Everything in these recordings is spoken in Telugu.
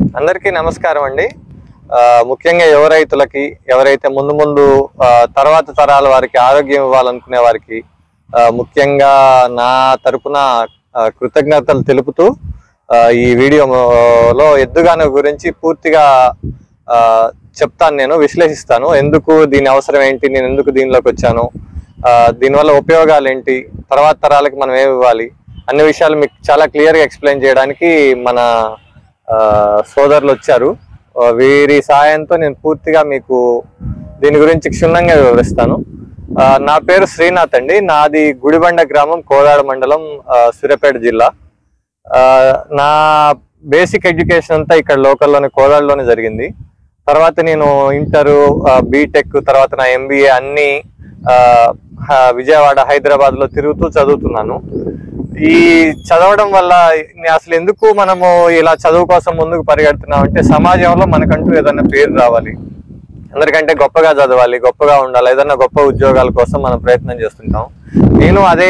అందరికీ నమస్కారం అండి ఆ, ముఖ్యంగా యువ రైతులకి ఎవరైతే ముందు ముందు ఆ, తర్వాత తరాల వారికి ఆరోగ్యం ఇవ్వాలనుకునే వారికి ఆ, ముఖ్యంగా నా తరపున ఆ, కృతజ్ఞతలు తెలుపుతూ ఆ, ఈ వీడియోలో ఎద్దుగాను గురించి పూర్తిగా ఆ, చెప్తాను నేను విశ్లేషిస్తాను ఎందుకు దీని అవసరం ఏంటి నేను ఎందుకు దీనిలోకి వచ్చాను ఆ, దీనివల్ల ఉపయోగాలు ఏంటి తర్వాత తరాలకి మనం ఏమి ఇవ్వాలి అన్ని విషయాలు మీకు చాలా క్లియర్గా ఎక్స్ప్లెయిన్ చేయడానికి మన ఆ, సోదరులు వచ్చారు ఆ, వీరి సాయంతో నేను పూర్తిగా మీకు దీని గురించి క్షుణ్ణంగా వివరిస్తాను ఆ, నా పేరు శ్రీనాథ్ అండి నాది గుడిబండ గ్రామం కోదాడ మండలం ఆ, సూర్యాపేట జిల్లా ఆ, నా బేసిక్ ఎడ్యుకేషన్ అంతా ఇక్కడ లోకల్లోనే కోదాడలోనే జరిగింది తర్వాత నేను ఇంటరు బీటెక్ తర్వాత నా ఎంబీఏ అన్ని ఆ, హ- విజయవాడ హైదరాబాద్ లో తిరుగుతూ చదువుతున్నాను ఈ చదవడం వల్ల నే- అసలు ఎందుకు మనము ఇలా చదువు కోసం ముందుకు పరిగెడుతున్నాం అంటే సమాజంలో మనకంటూ ఏదైనా పేరు రావాలి అందరికంటే గొప్పగా చదవాలి గొప్పగా ఉండాలి ఏదైనా గొప్ప ఉద్యోగాల కోసం మనం ప్రయత్నం చేస్తుంటాం నేను అదే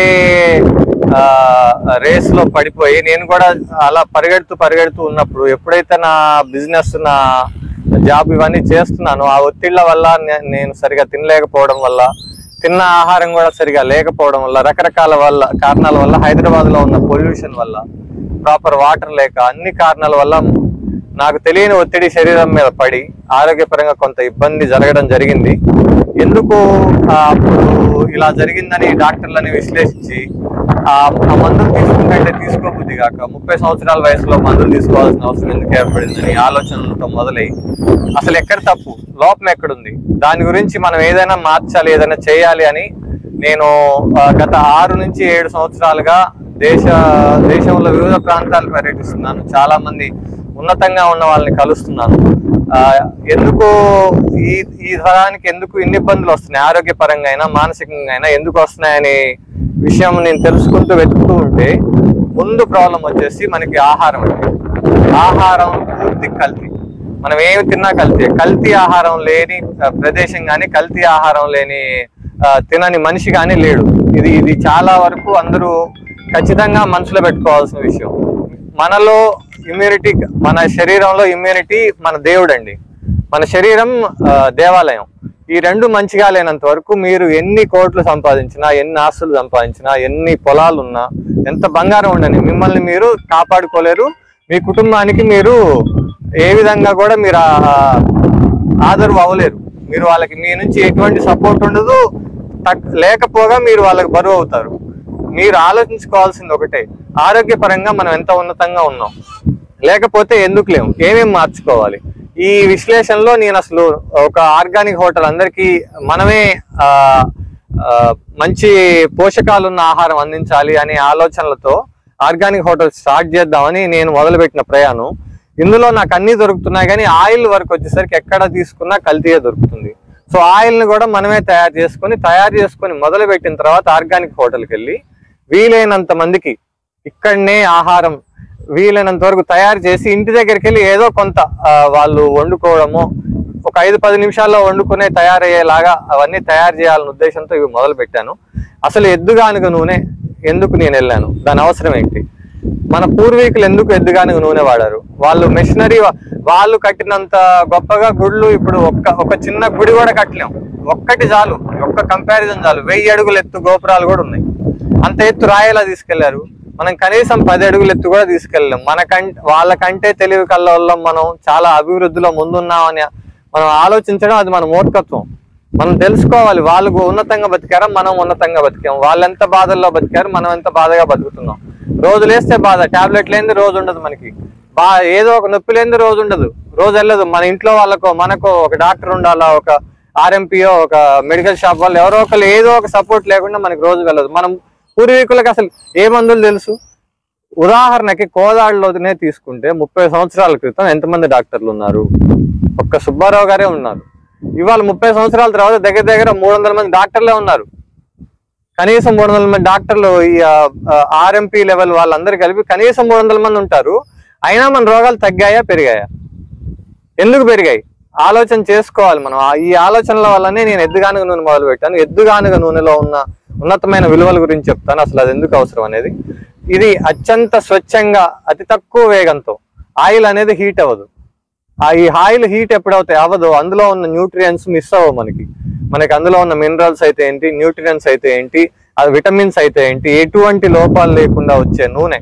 రేస్ లో పడిపోయి నేను కూడా అలా పరిగెడుతూ పరిగెడుతూ ఉన్నప్పుడు ఎప్పుడైతే నా బిజినెస్ నా జాబ్ ఇవన్నీ చేస్తున్నానో ఆ ఒత్తిళ్ల వల్ల నే- నేను సరిగా తినలేకపోవడం వల్ల తిన్న ఆహారం కూడా సరిగా లేకపోవడం వల్ల రకరకాల వల్ల కారణాల వల్ల హైదరాబాద్ లో ఉన్న పొల్యూషన్ వల్ల ప్రాపర్ వాటర్ లేక అన్ని కారణాల వల్ల నాకు తెలియని ఒత్తిడి శరీరం మీద పడి ఆరోగ్యపరంగా కొంత ఇబ్బంది జరగడం జరిగింది ఎందుకు ఆ, అప్పుడు ఇలా జరిగిందని డాక్టర్లని విశ్లేషించి ఆ ఆ మందులు తీసుకుంటే తీసుకోబుద్ది కాక ముప్పై సంవత్సరాల వయసులో మందులు తీసుకోవాల్సిన అవసరం ఎందుకు ఏర్పడిందని ఆలోచనలతో మొదలై అసలు ఎక్కడ తప్పు లోపం ఎక్కడుంది దాని గురించి మనం ఏదైనా మార్చాలి ఏదైనా చేయాలి అని నేను ఆ, గత ఆరు నుంచి ఏడు సంవత్సరాలుగా దేశ దేశంలో వివిధ ప్రాంతాలు పర్యటిస్తున్నాను చాలా మంది ఉన్నతంగా ఉన్న వాళ్ళని కలుస్తున్నాను ఆ, ఎందుకు ఈ ఈ తరానికి ఎందుకు ఇన్ని ఇబ్బందులు వస్తున్నాయి ఆరోగ్యపరంగా అయినా మానసికంగా అయినా ఎందుకు వస్తున్నాయనే విషయం నేను తెలుసుకుంటూ వెతుకుతూ ఉంటే ముందు ప్రాబ్లం వచ్చేసి మనకి ఆహారం అండి ఆహారం పూర్తి కల్తీ మనం ఏమి తిన్నా కల్తీ కల్తీ ఆహారం లేని ఆ, ప్రదేశం కానీ కల్తీ ఆహారం లేని ఆ, తినని మనిషి కానీ లేడు ఇది ఇది చాలా వరకు అందరూ ఖచ్చితంగా మనసులో పెట్టుకోవాల్సిన విషయం మనలో ఇమ్యూనిటీ మన శరీరంలో ఇమ్యూనిటీ మన దేవుడండి మన శరీరం ఆ, దేవాలయం ఈ రెండు మంచిగా లేనంత వరకు మీరు ఎన్ని కోట్లు సంపాదించినా ఎన్ని ఆస్తులు సంపాదించినా ఎన్ని పొలాలు ఉన్నా ఎంత బంగారం ఉండని మిమ్మల్ని మీరు కాపాడుకోలేరు మీ కుటుంబానికి మీరు ఏ విధంగా కూడా మీరు ఆ- ఆదరవు అవ్వలేరు మీరు వాళ్ళకి మీ నుంచి ఎటువంటి సపోర్ట్ ఉండదు తగ్- లేకపోగా మీరు వాళ్ళకి బరువు అవుతారు మీరు ఆలోచించుకోవాల్సింది ఒకటే ఆరోగ్యపరంగా మనం ఎంత ఉన్నతంగా ఉన్నాం లేకపోతే ఎందుకు లేము ఏమేమి మార్చుకోవాలి ఈ విశ్లేషణలో నేను అసలు ఒక ఆర్గానిక్ హోటల్ అందరికీ మనమే ఆ, ఆ, మంచి పోషకాలు ఉన్న ఆహారం అందించాలి అనే ఆలోచనలతో ఆర్గానిక్ హోటల్ స్టార్ట్ చేద్దామని నేను మొదలుపెట్టిన ప్రయాణం ఇందులో నాకు అన్ని దొరుకుతున్నాయి కానీ ఆయిల్ వరకు వచ్చేసరికి ఎక్కడ తీసుకున్నా కల్తీయే దొరుకుతుంది సో ఆయిల్ ని కూడా మనమే తయారు చేసుకొని తయారు చేసుకొని మొదలు పెట్టిన తర్వాత ఆర్గానిక్ హోటల్కి వెళ్ళి వీలైనంత మందికి ఇక్కడనే ఆహారం వీలైనంత వరకు తయారు చేసి ఇంటి దగ్గరికి వెళ్ళి ఏదో కొంత ఆ, వాళ్ళు వండుకోవడము ఒక ఐదు పది నిమిషాల్లో వండుకునే తయారయ్యేలాగా అవన్నీ తయారు చేయాలనే ఉద్దేశంతో ఇవి మొదలు పెట్టాను అసలు ఎద్దుగానుగ నూనె ఎందుకు నేను వెళ్ళాను దాని అవసరం ఏంటి మన పూర్వీకులు ఎందుకు ఎద్దుగానుగ నూనె వాడారు వాళ్ళు మెషినరీ వాళ్ళు కట్టినంత గొప్పగా గుళ్ళు ఇప్పుడు ఒక్క ఒక చిన్న గుడి కూడా కట్టలేం ఒక్కటి చాలు ఒక్క కంపారిజన్ చాలు వెయ్యి అడుగులు ఎత్తు గోపురాలు కూడా ఉన్నాయి అంత ఎత్తు రాయేలా తీసుకెళ్లారు మనం కనీసం పది అడుగులు ఎత్తు కూడా తీసుకెళ్ళలేం మనకంటే వాళ్ళకంటే తెలివి కళ్ళ మనం చాలా అభివృద్ధిలో ముందున్నామని మనం ఆలోచించడం అది మన మూర్ఖత్వం మనం తెలుసుకోవాలి వాళ్ళు ఉన్నతంగా బతికారా మనం ఉన్నతంగా బతికాం వాళ్ళు ఎంత బాధల్లో బతికారు మనం ఎంత బాధగా బతుకుతున్నాం రోజు లేస్తే బాధ టాబ్లెట్ లేనిది రోజు ఉండదు మనకి బా ఏదో ఒక నొప్పి లేనిది రోజు ఉండదు రోజు వెళ్ళదు మన ఇంట్లో వాళ్ళకో మనకో ఒక డాక్టర్ ఉండాలా ఒక ఆర్ఎంపీఓ ఒక మెడికల్ షాప్ వాళ్ళు ఎవరో ఒకరు ఏదో ఒక సపోర్ట్ లేకుండా మనకి రోజు వెళ్ళదు మనం పూర్వీకులకు అసలు ఏ మందులు తెలుసు ఉదాహరణకి కోదాడులోనే తీసుకుంటే ముప్పై సంవత్సరాల క్రితం ఎంతమంది డాక్టర్లు ఉన్నారు ఒక్క సుబ్బారావు గారే ఉన్నారు ఇవాళ ముప్పై సంవత్సరాల తర్వాత దగ్గర దగ్గర మూడు వందల మంది డాక్టర్లే ఉన్నారు కనీసం మూడు వందల మంది డాక్టర్లు ఈ ఆర్ఎంపీ లెవెల్ వాళ్ళందరూ కలిపి కనీసం మూడు వందల మంది ఉంటారు అయినా మన రోగాలు తగ్గాయా పెరిగాయా ఎందుకు పెరిగాయి ఆలోచన చేసుకోవాలి మనం ఆ- ఈ ఆలోచనల వల్లనే నేను ఎద్దుగానుగ నూనె మొదలు పెట్టాను ఎద్దుగానుగ నూనెలో ఉన్న ఉన్నతమైన విలువల గురించి చెప్తాను అసలు అది ఎందుకు అవసరం అనేది ఇది అత్యంత స్వచ్ఛంగా అతి తక్కువ వేగంతో ఆయిల్ అనేది హీట్ అవ్వదు ఆ ఈ ఆయిల్ హీట్ ఎప్పుడైతే అవ్వదో అందులో ఉన్న న్యూట్రియన్స్ మిస్ అవ్వవు మనకి మనకి అందులో ఉన్న మినరల్స్ అయితే ఏంటి న్యూట్రియన్స్ అయితే ఏంటి ఆ విటమిన్స్ అయితే ఏంటి ఎటువంటి లోపాలు లేకుండా వచ్చే నూనె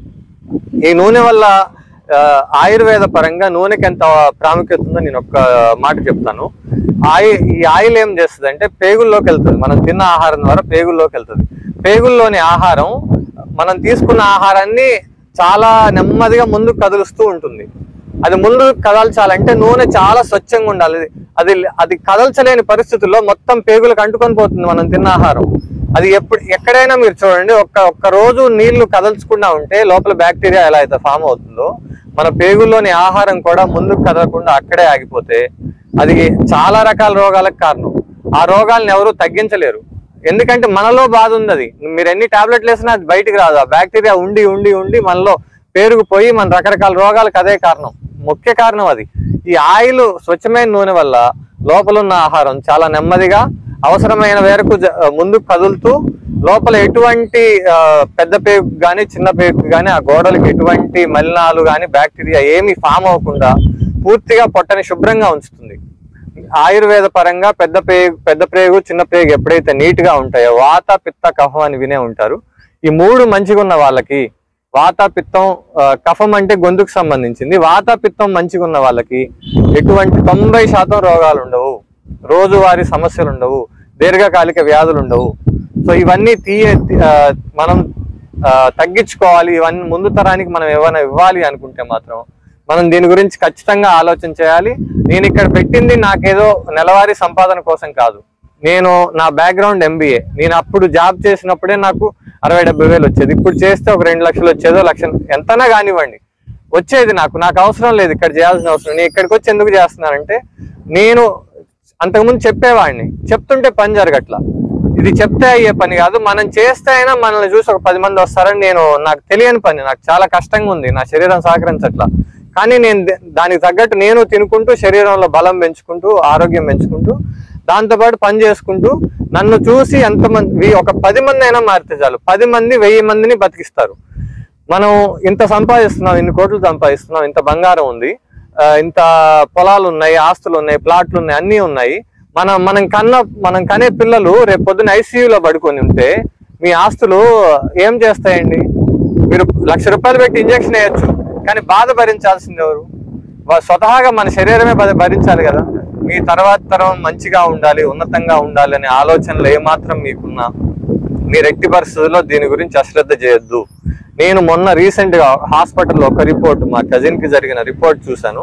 ఈ నూనె వల్ల ఆ, ఆయుర్వేద పరంగా నూనెకి ఎంత ప్రాముఖ్యత ఉందో నేను ఒక్క మాట చెప్తాను ఆయి ఈ ఆయిల్ ఏం చేస్తుంది అంటే పేగుల్లోకి వెళ్తుంది మనం తిన్న ఆహారం ద్వారా పేగుల్లోకి వెళ్తుంది పేగుల్లోని ఆహారం మనం తీసుకున్న ఆహారాన్ని చాలా నెమ్మదిగా ముందుకు కదులుస్తూ ఉంటుంది అది ముందు కదల్చాలంటే నూనె చాలా స్వచ్ఛంగా ఉండాలి అది అది కదల్చలేని పరిస్థితుల్లో మొత్తం పేగులకు అంటుకొని పోతుంది మనం తిన్న ఆహారం అది ఎప్పుడు ఎక్కడైనా మీరు చూడండి ఒక్క ఒక్క రోజు నీళ్లు కదల్చకుండా ఉంటే లోపల బ్యాక్టీరియా ఎలా అయితే ఫామ్ అవుతుందో మన పేగుల్లోని ఆహారం కూడా ముందుకు కదలకుండా అక్కడే ఆగిపోతే అది చాలా రకాల రోగాలకు కారణం ఆ రోగాలను ఎవరు తగ్గించలేరు ఎందుకంటే మనలో బాధ ఉంది అది మీరు ఎన్ని టాబ్లెట్లు వేసినా అది బయటికి రాదు ఆ బ్యాక్టీరియా ఉండి ఉండి ఉండి మనలో పేరుకుపోయి మన రకరకాల రోగాలకు అదే కారణం ముఖ్య కారణం అది ఈ ఆయిల్ స్వచ్ఛమైన నూనె వల్ల లోపల ఉన్న ఆహారం చాలా నెమ్మదిగా అవసరమైన మేరకు జ- ముందుకు కదులుతూ లోపల ఎటువంటి ఆ, పెద్ద పేగు కానీ చిన్న పేగు కానీ ఆ గోడలకు ఎటువంటి మలినాలు కానీ బ్యాక్టీరియా ఏమీ ఫామ్ అవ్వకుండా పూర్తిగా పొట్టని శుభ్రంగా ఉంచుతుంది ఆయుర్వేద పరంగా పెద్ద పేగు పెద్ద ప్రేగు చిన్న ప్రేగు ఎప్పుడైతే నీట్ గా ఉంటాయో వాత పిత్త కఫం అని వినే ఉంటారు ఈ మూడు మంచిగా ఉన్న వాళ్ళకి వాత పిత్తం ఆ, కఫం అంటే గొంతుకు సంబంధించింది వాత పిత్తం మంచిగా ఉన్న వాళ్ళకి ఎటువంటి తొంభై శాతం రోగాలు ఉండవు రోజువారీ సమస్యలు ఉండవు దీర్ఘకాలిక వ్యాధులు ఉండవు సో ఇవన్నీ తీయ ఆ, మనం ఆ, తగ్గించుకోవాలి ఇవన్నీ ముందు తరానికి మనం ఏమైనా ఇవ్వాలి అనుకుంటే మాత్రం మనం దీని గురించి ఖచ్చితంగా ఆలోచన చేయాలి నేను ఇక్కడ పెట్టింది నాకేదో నెలవారీ సంపాదన కోసం కాదు నేను నా బ్యాక్గ్రౌండ్ ఎంబీఏ నేను అప్పుడు జాబ్ చేసినప్పుడే నాకు అరవై డెబ్బై వేలు వచ్చేది ఇప్పుడు చేస్తే ఒక రెండు లక్షలు వచ్చేదో లక్ష ఎంతనా కానివ్వండి వచ్చేది నాకు నాకు అవసరం లేదు ఇక్కడ చేయాల్సిన అవసరం నేను ఇక్కడికి వచ్చి ఎందుకు చేస్తున్నానంటే నేను అంతకుముందు చెప్పేవాడిని చెప్తుంటే పని జరగట్లా ఇది చెప్తే అయ్యే పని కాదు మనం చేస్తే అయినా మనల్ని చూసి ఒక పది మంది వస్తారని నేను నాకు తెలియని పని నాకు చాలా కష్టంగా ఉంది నా శరీరం సహకరించట్లా కానీ నేను దే- దానికి తగ్గట్టు నేను తినుకుంటూ శరీరంలో బలం పెంచుకుంటూ ఆరోగ్యం పెంచుకుంటూ దాంతోపాటు పని చేసుకుంటూ నన్ను చూసి ఎంతమంది వీ- ఒక పది మంది అయినా మారితే చాలు పది మంది వెయ్యి మందిని బతికిస్తారు మనం ఇంత సంపాదిస్తున్నాం ఇన్ని కోట్లు సంపాదిస్తున్నాం ఇంత బంగారం ఉంది ఆ, ఇంత పొలాలు ఉన్నాయి ఆస్తులు ఉన్నాయి ప్లాట్లు ఉన్నాయి అన్నీ ఉన్నాయి మనం మనం కన్న మనం కనే పిల్లలు రేపు పొద్దున ఐసీయూలో పడుకొని ఉంటే మీ ఆస్తులు ఏం చేస్తాయండి మీరు లక్ష రూపాయలు పెట్టి ఇంజక్షన్ వేయచ్చు కానీ బాధ భరించాల్సింది ఎవరు వా- స్వతహాగా మన శరీరమే భ- భరించాలి కదా మీ తర్వాత తరం మంచిగా ఉండాలి ఉన్నతంగా ఉండాలి అనే ఆలోచనలు ఏమాత్రం మీకున్నా మీరు ఎట్టి పరిస్థితుల్లో దీని గురించి అశ్రద్ధ చేయొద్దు నేను మొన్న రీసెంట్ గా హాస్పిటల్లో ఒక రిపోర్ట్ మా కజిన్ కి జరిగిన రిపోర్ట్ చూశాను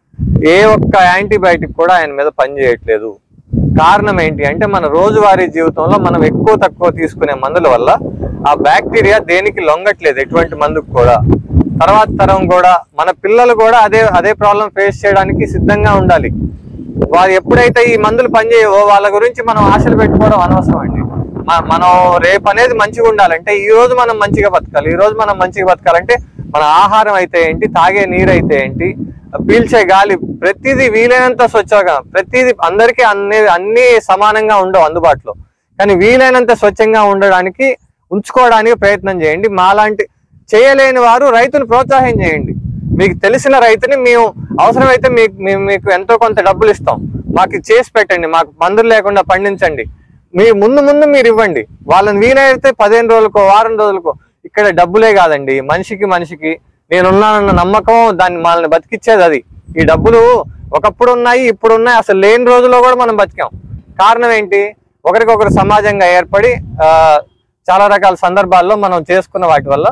ఏ ఒక్క యాంటీబయాటిక్ కూడా ఆయన మీద పని చేయట్లేదు కారణం ఏంటి అంటే మన రోజువారీ జీవితంలో మనం ఎక్కువ తక్కువ తీసుకునే మందుల వల్ల ఆ బ్యాక్టీరియా దేనికి లొంగట్లేదు ఎటువంటి మందుకు కూడా తర్వాత తరం కూడా మన పిల్లలు కూడా అదే అదే ప్రాబ్లం ఫేస్ చేయడానికి సిద్ధంగా ఉండాలి వారు ఎప్పుడైతే ఈ మందులు పనిచేయవో వాళ్ళ గురించి మనం ఆశలు పెట్టుకోవడం అనవసరం అండి మ- మనం రేపు అనేది మంచిగా ఉండాలంటే ఈ రోజు మనం మంచిగా బతకాలి ఈ రోజు మనం మంచిగా బతకాలంటే మన ఆహారం అయితే ఏంటి తాగే నీరు అయితే ఏంటి పీల్చే గాలి ప్రతిదీ వీలైనంత స్వచ్ఛంగా ప్రతిదీ అందరికీ అన్ని అన్ని సమానంగా ఉండవు అందుబాటులో కానీ వీలైనంత స్వచ్ఛంగా ఉండడానికి ఉంచుకోవడానికి ప్రయత్నం చేయండి మాలాంటి చేయలేని వారు రైతును ప్రోత్సాహం చేయండి మీకు తెలిసిన రైతుని మేము అవసరమైతే మీకు మేము మీకు ఎంతో కొంత డబ్బులు ఇస్తాం మాకు ఇది చేసి పెట్టండి మాకు మందులు లేకుండా పండించండి మీ ముందు ముందు మీరు ఇవ్వండి వాళ్ళని వీలైతే పదిహేను రోజులకో వారం రోజులకో ఇక్కడ డబ్బులే కాదండి మనిషికి మనిషికి నేనున్నానన్న నమ్మకం దాన్ని మనల్ని బతికిచ్చేది అది ఈ డబ్బులు ఒకప్పుడు ఉన్నాయి ఇప్పుడు ఉన్నాయి అసలు లేని రోజుల్లో కూడా మనం బతికాం కారణం ఏంటి ఒకరికొకరు సమాజంగా ఏర్పడి ఆ, చాలా రకాల సందర్భాల్లో మనం చేసుకున్న వాటి వల్ల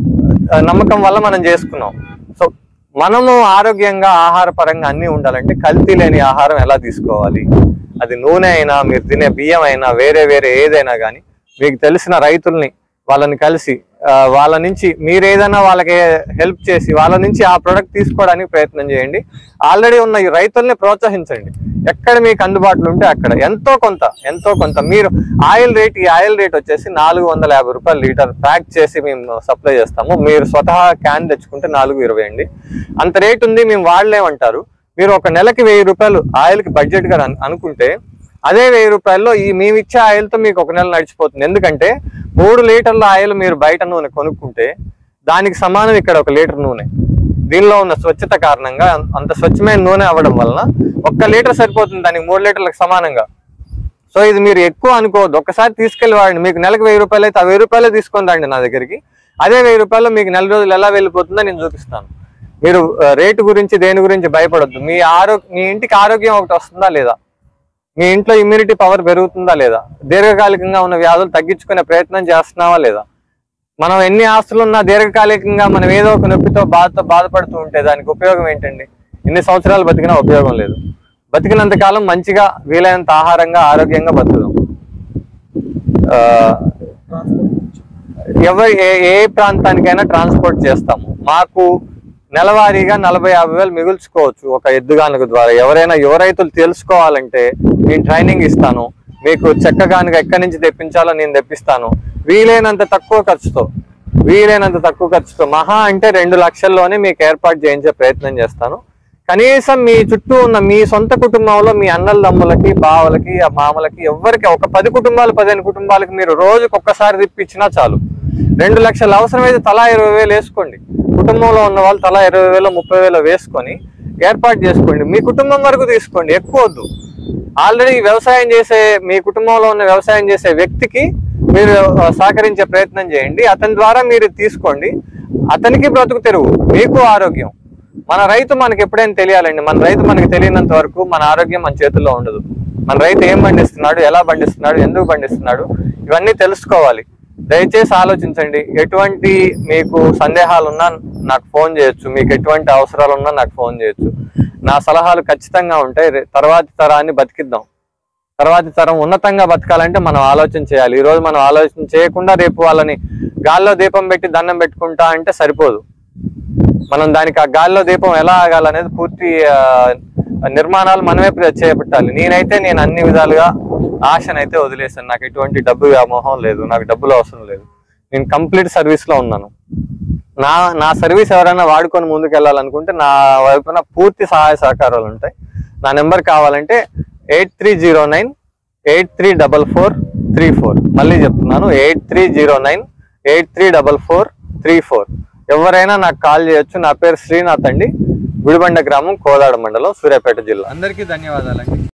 ఆ, నమ్మకం వల్ల మనం చేసుకున్నాం సో మనము ఆరోగ్యంగా ఆహార పరంగా అన్ని ఉండాలంటే కల్తీ లేని ఆహారం ఎలా తీసుకోవాలి అది నూనె అయినా మీరు తినే బియ్యం అయినా వేరే వేరే ఏదైనా కానీ మీకు తెలిసిన రైతుల్ని వాళ్ళని కలిసి ఆ, వాళ్ళ నుంచి మీరు ఏదైనా వాళ్ళకి హెల్ప్ చేసి వాళ్ళ నుంచి ఆ ప్రొడక్ట్ తీసుకోవడానికి ప్రయత్నం చేయండి ఆల్రెడీ ఉన్న ఈ రైతుల్ని ప్రోత్సహించండి ఎక్కడ మీకు అందుబాటులో ఉంటే అక్కడ ఎంతో కొంత ఎంతో కొంత మీరు ఆయిల్ రేట్ ఈ ఆయిల్ రేట్ వచ్చేసి నాలుగు వందల యాభై రూపాయలు లీటర్ ప్యాక్ చేసి మేము సప్లై చేస్తాము మీరు స్వతహా క్యాన్ తెచ్చుకుంటే నాలుగు ఇరవై అండి అంత రేట్ ఉంది మేము వాడలేమంటారు మీరు ఒక నెలకి వెయ్యి రూపాయలు ఆయిల్కి బడ్జెట్ గా అను- అనుకుంటే అదే వెయ్యి రూపాయల్లో ఈ మేము ఇచ్చే ఆయిల్తో మీకు ఒక నెల నడిచిపోతుంది ఎందుకంటే మూడు లీటర్ల ఆయిల్ మీరు బయట నూనె కొనుక్కుంటే దానికి సమానం ఇక్కడ ఒక లీటర్ నూనె దీనిలో ఉన్న స్వచ్ఛత కారణంగా అంత స్వచ్ఛమైన నూనె అవ్వడం వలన ఒక్క లీటర్ సరిపోతుంది దానికి మూడు లీటర్లకు సమానంగా సో ఇది మీరు ఎక్కువ అనుకోవద్దు ఒక్కసారి తీసుకెళ్లి వాడండి మీకు నెలకు వెయ్యి రూపాయలు అయితే ఆ వెయ్యి రూపాయలే తీసుకొని రండి నా దగ్గరికి అదే వెయ్యి రూపాయలు మీకు నెల రోజులు ఎలా వెళ్ళిపోతుందో నేను చూపిస్తాను మీరు ఆ, రేటు గురించి దేని గురించి భయపడొద్దు మీ ఆరోగ్య మీ ఇంటికి ఆరోగ్యం ఒకటి వస్తుందా లేదా మీ ఇంట్లో ఇమ్యూనిటీ పవర్ పెరుగుతుందా లేదా దీర్ఘకాలికంగా ఉన్న వ్యాధులు తగ్గించుకునే ప్రయత్నం చేస్తున్నావా లేదా మనం ఎన్ని ఆస్తులు ఉన్నా దీర్ఘకాలికంగా మనం ఏదో ఒక నొప్పితో బాధతో బాధపడుతూ ఉంటే దానికి ఉపయోగం ఏంటండి ఎన్ని సంవత్సరాలు బతికినా ఉపయోగం లేదు బతికినంత కాలం మంచిగా వీలైనంత ఆహారంగా ఆరోగ్యంగా బతుకుదాం ఆ, ఎవరి ఏ ఏ ప్రాంతానికైనా ట్రాన్స్పోర్ట్ చేస్తాము మాకు నెలవారీగా నలభై యాభై వేలు మిగుల్చుకోవచ్చు ఒక ఎద్దుగానుక ద్వారా ఎవరైనా యువ రైతులు తెలుసుకోవాలంటే నేను ట్రైనింగ్ ఇస్తాను మీకు చెక్క గానుగ ఎక్కడి నుంచి తెప్పించాలో నేను తెప్పిస్తాను వీలైనంత తక్కువ ఖర్చుతో వీలైనంత తక్కువ ఖర్చుతో మహా అంటే రెండు లక్షల్లోనే మీకు ఏర్పాటు చేయించే ప్రయత్నం చేస్తాను కనీసం మీ చుట్టూ ఉన్న మీ సొంత కుటుంబంలో మీ అన్నల తమ్ములకి బావలకి ఆ మామలకి ఎవరికి ఒక పది కుటుంబాలు పదిహేను కుటుంబాలకి మీరు రోజుకి ఒక్కసారి తిప్పించినా చాలు రెండు లక్షలు అవసరమైతే తలా ఇరవై వేలు వేసుకోండి కుటుంబంలో ఉన్న వాళ్ళు తలా ఇరవై వేలు ముప్పై వేలు వేసుకొని ఏర్పాటు చేసుకోండి మీ కుటుంబం వరకు తీసుకోండి ఎక్కువ వద్దు ఆల్రెడీ వ్యవసాయం చేసే మీ కుటుంబంలో ఉన్న వ్యవసాయం చేసే వ్యక్తికి మీరు ఆ, సహకరించే ప్రయత్నం చేయండి అతని ద్వారా మీరు తీసుకోండి అతనికి బ్రతుకు తెరువు మీకు ఆరోగ్యం మన రైతు మనకి ఎప్పుడైనా తెలియాలండి మన రైతు మనకి తెలియనంత వరకు మన ఆరోగ్యం మన చేతుల్లో ఉండదు మన రైతు ఏం పండిస్తున్నాడు ఎలా పండిస్తున్నాడు ఎందుకు పండిస్తున్నాడు ఇవన్నీ తెలుసుకోవాలి దయచేసి ఆలోచించండి ఎటువంటి మీకు సందేహాలు ఉన్నా నాకు ఫోన్ చేయొచ్చు మీకు ఎటువంటి అవసరాలు ఉన్నా నాకు ఫోన్ చేయొచ్చు నా సలహాలు ఖచ్చితంగా ఉంటాయి రే- తర్వాతి తరాన్ని బతికిద్దాం తర్వాతి తరం ఉన్నతంగా బతకాలంటే మనం ఆలోచన చేయాలి ఈ రోజు మనం ఆలోచన చేయకుండా రేపు వాళ్ళని గాల్లో దీపం పెట్టి దండం పెట్టుకుంటా అంటే సరిపోదు మనం దానికి ఆ గాల్లో దీపం ఎలా ఆగాలనేది పూర్తి ఆ, నిర్మాణాలు మనమే ప్ర- చేపట్టాలి నేనైతే నేను అన్ని విధాలుగా ఆశనైతే వదిలేసాను నాకు ఎటువంటి డబ్బు వ్యామోహం లేదు నాకు డబ్బులు అవసరం లేదు నేను కంప్లీట్ సర్వీస్ లో ఉన్నాను నా నా సర్వీస్ ఎవరైనా వాడుకొని ముందుకు వెళ్ళాలనుకుంటే నా వైపున పూర్తి సహాయ సహకారాలు ఉంటాయి నా నెంబర్ కావాలంటే eight three zero nine eight three double four three four మళ్ళీ చెప్తున్నాను eight three zero nine eight three double four three four ఎవరైనా నాకు కాల్ చేయొచ్చు నా పేరు శ్రీనాథ్ అండి గుడిబండ గ్రామం కోదాడ మండలం సూర్యాపేట జిల్లా అందరికీ ధన్యవాదాలండి